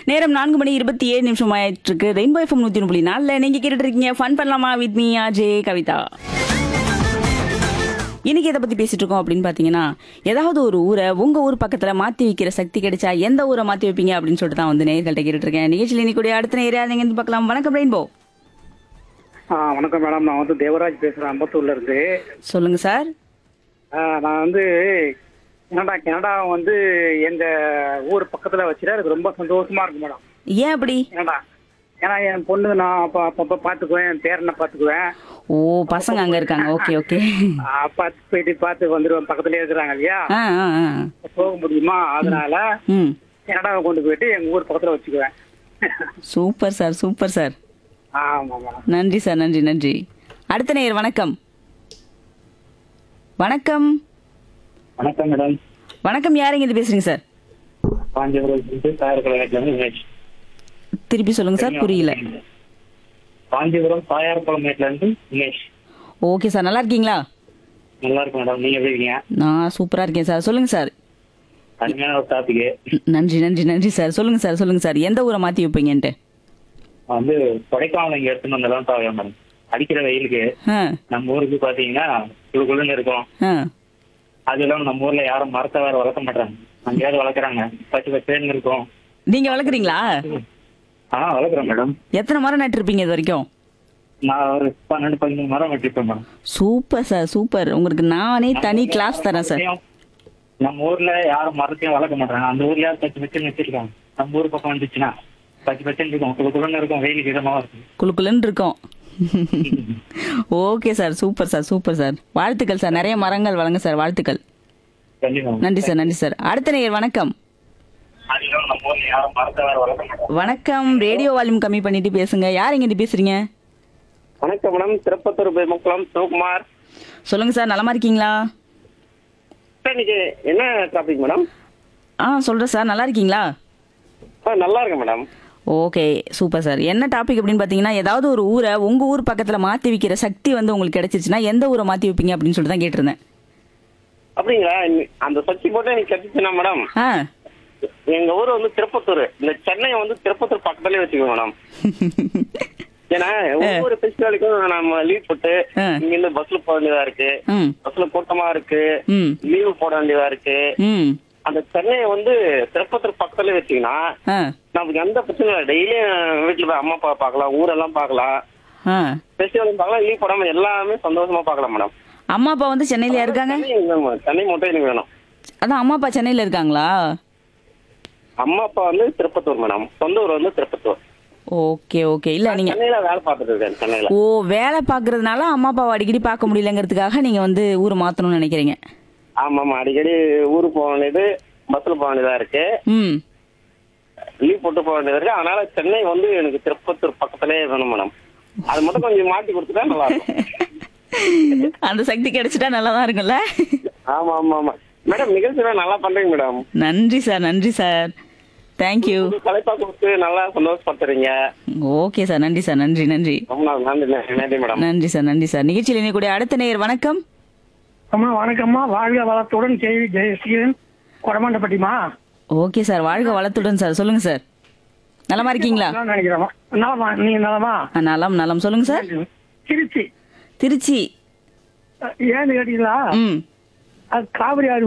நேரம் நான்கு மணி இருபத்தி ஏழு நிமிஷம் ஆயிட்டு இருக்கு ரெயின்போ எஃப்எம் நூத்தி ஒன்று புள்ளி நாலுல நீங்க கேட்டுட்டு இருக்கீங்க ஃபன் பண்ணலாமா வித் மீ ஜே கவிதா இன்னைக்கு எதை பத்தி பேசிட்டு இருக்கோம் அப்படின்னு பாத்தீங்கன்னா ஏதாவது ஒரு ஊரை உங்க ஊர் பக்கத்துல மாத்தி வைக்கிற சக்தி கிடைச்சா எந்த ஊரை மாத்தி வைப்பீங்க அப்படின்னு சொல்லிட்டு தான் வந்து நேர்கள்ட்ட கேட்டுட்டு இருக்கேன் நிகழ்ச்சியில் இன்னைக்கு கூடிய அடுத்த நேரம் நீங்க வந்து பார்க்கலாம் வணக்கம் ரெயின்போ ஆ வணக்கம் மேடம் நான் வந்து தேவராஜ் பேசுறேன் அம்பத்தூர்ல இருந்து சொல்லுங்க சார் ஆ, நான் வந்து கனடா கனடா வந்து எங்க ஊர் பக்கத்துல வச்சுட்டா எனக்கு ரொம்ப சந்தோஷமா இருக்கு மேடம் ஏன் அப்படி கனடா ஏன்னா என் பொண்ணு நான் அப்ப அப்பப்ப பாத்துக்குவேன் என் பேரனை பாத்துக்குவேன் ஓ பசங்க அங்க இருக்காங்க ஓகே ஓகே ஆ, பார்த்து போயிட்டு பார்த்து வந்துருவேன் பக்கத்துலயே இருக்கிறாங்க இல்லையா ஆ ஆ ஆ போக முடியுமா அதனால ம் கனடாவை கொண்டு போயிட்டு எங்க ஊர் பக்கத்துல வச்சுக்குவேன் சூப்பர் சார் சூப்பர் சார் ஆமா மேடம் நன்றி சார் நன்றி நன்றி அடுத்த நேயர் வணக்கம் வணக்கம் வணக்கம் மேடம் வணக்கம் யாருங்க இது பேசுறீங்க சார் காஞ்சிபுரம் தாயார்குளம் மேட்ல இருந்து உமேஷ் திருப்பி சொல்லுங்க சார் புரியல காஞ்சிபுரம் தாயார்குளம் மேட்ல இருந்து உமேஷ் ஓகே சார் நல்லா இருக்கீங்களா நல்லா இருக்கு மேடம் நீங்க எப்படி இருக்கீங்க நான் சூப்பரா இருக்கேன் சார் சொல்லுங்க சார் அருமையான ஒரு டாபிக் நன்றி நன்றி நன்றி சார் சொல்லுங்க சார் சொல்லுங்க சார் எந்த ஊரை மாத்தி வைப்பீங்கன்ட்டு வந்து கொடைக்கானல் இங்க எடுத்துன்னு வந்ததான் தாவியா மேடம் அடிக்கிற வெயிலுக்கு ஆ நம்ம ஊருக்கு பாத்தீங்கன்னா குழுக்குழுன்னு இருக்கும் ஆ அது இல்லாம நம்ம ஊர்ல யாரும் மரத்தை வேற வளர்க்க மாட்டாங்க அங்கேயாவது வளர்க்குறாங்க பச்சை பச்சைன்னு இருக்கும் நீங்க வளர்க்குறீங்களா ஆ வளர்க்குறேன் மேடம் எத்தனை மரம் நட்டிருப்பீங்க இது வரைக்கும் நான் ஒரு பன்னெண்டு பதிமூணு மரம் வச்சிருப்பேன் மேடம் சூப்பர் சார் சூப்பர் உங்களுக்கு நானே தனி கிளாஸ் தரேன் சார் நம்ம ஊர்ல யாரும் மரத்தையும் வளர்க்க மாட்டாங்க அந்த ஊர்ல பச்சை பச்சைன்னு வச்சிருக்காங்க நம்ம ஊர் பக்கம் வந்துச்சுன்னா பச்சை பச்சைன்னு இருக்கும் குழு குழுன்னு இருக்கும் வெயிலுக்கு இதமா இருக்கும் குளுக்குலுன்னு இருக்கோம் okay sir super sir super sir வாழ்த்துக்கள் சார் நிறைய மரங்கள் வழங்க சார் வாழ்த்துக்கள் கண்டிப்பா நன்றி சார் நன்றி சார் அடுத்த நேயர் வணக்கம் அதிகம் நம்ம ஊர்ல யாரும் மரத்தை வேற வளர்க்க மாட்டாங்க வணக்கம் ரேடியோ வால்யூம் கம்மி பண்ணிட்டு பேசுங்க யார் இங்க பேசுறீங்க வணக்கம் மேடம் திருப்பத்தூர் பெருமக்குளம் சிவகுமார் சொல்லுங்க சார் நலமா இருக்கீங்களா இன்னைக்கு என்ன டாபிக் மேடம் ஆ சொல்றேன் சார் நல்லா இருக்கீங்களா நல்லா இருக்கு மேடம் ஓகே சூப்பர் சார் என்ன டாபிக் அப்படின்னு பார்த்தீங்கன்னா ஏதாவது ஒரு ஊரை உங்க ஊர் பக்கத்துல மாத்தி வைக்கிற சக்தி வந்து உங்களுக்கு கிடைச்சிச்சுன்னா எந்த ஊரை மாத்தி வைப்பீங்க அப்படின்னு சொல்லிட்டு தான் கேட்டிருந்தேன் அப்படிங்களா இன்னி- அந்த சக்தி போட்டு எனக்கு கிடைச்சிச்சுன்னா மேடம் ஆ எங்க ஊர் வந்து திருப்பத்தூர் இந்த சென்னையை வந்து திருப்பத்தூர் பக்கத்துலயே வச்சுக்கோ மேடம் ஏன்னா ஒவ்வொரு ஃபெஸ்டிவலுக்கும் நம்ம லீவ் போட்டு ஆ. இங்க இருந்து பஸ்ல போக வேண்டியதா இருக்கு ம் பஸ்ல கூட்டமா இருக்கு ம் லீவு போட வேண்டியதா இருக்கு ம் அந்த சென்னையை வந்து திருப்பத்தூர் பக்கத்துல வச்சீங்கன்னா ஆ நமக்கு எந்த பிரச்சனையும் இல்லை டெய்லியும் வீட்டுல போய் அம்மா அப்பா பார்க்கலாம் ஊரெல்லாம் பார்க்கலாம் ஆ ஃபெஸ்டிவல் பார்க்கலாம் லீவ் போடாம எல்லாமே சந்தோஷமா பார்க்கலாம் மேடம் அம்மா அப்பா வந்து சென்னையில இருக்காங்க சென்னை எனக்கு வேணும். சென்னை மட்டும் எனக்கு வேணும் அதான் அம்மா அப்பா சென்னையில இருக்காங்களா அம்மா அப்பா வந்து திருப்பத்தூர் மேடம் சொந்த ஊர் வந்து திருப்பத்தூர் ஓகே ஓகே இல்ல நீங்க சென்னையில வேலை பார்த்துட்டு இருக்கேன் சென்னையில ஓ வேலை பாக்குறதுனால அம்மா அப்பாவை அடிக்கடி பார்க்க முடியலங்கிறதுக்காக நீங்க வந்து ஊர் மாத்தணும்னு நினைக்கிறீங்க ஆமா ஆமா அடிக்கடி ஊருக்கு போக வேண்டியது பஸ்ல போக வேண்டியதா இருக்கு ம் லீவ் போட்டு போக வேண்டியதா இருக்கு அதனால சென்னை வந்து எனக்கு திருப்பத்தூர் பக்கத்திலே வேணும் மேடம் அது மட்டும் கொஞ்சம் மாட்டி கொடுத்துட்டா நல்லா இருக்கும் அந்த சக்தி கிடைச்சிட்டா நல்லா தான் இருக்கும்ல ஆமா ஆமா ஆமா மேடம் நிகழ்ச்சி நல்லா பண்றீங்க மேடம் நன்றி சார் நன்றி சார் தேங்க்யூ தலைப்பா கொடுத்து நல்லா சந்தோஷப்படுத்துறீங்க ஓகே சார் நன்றி சார் நன்றி நன்றி ரொம்ப நன்றி நன்றி மேடம் நன்றி சார் நன்றி சார் நிகழ்ச்சியில் இணையக்கூடிய அடுத்த நேயர் வணக்கம் அம்மா வணக்கம்மா வாழ்க வளத்துடன் கேவி ஜெயசீலன் கொடமாண்டப்பட்டிமா ஓகே சார் வாழ்க வளத்துடன் சார் சொல்லுங்க சார் நலமா இருக்கீங்களா அதான் நினைக்கிறேம்மா நலமா நீங்க நலமா ஆ, நலம் நலம் சொல்லுங்க சார் திருச்சி திருச்சி ஏன்னு கேட்டீங்களா ம் அது காவிரி ஆறு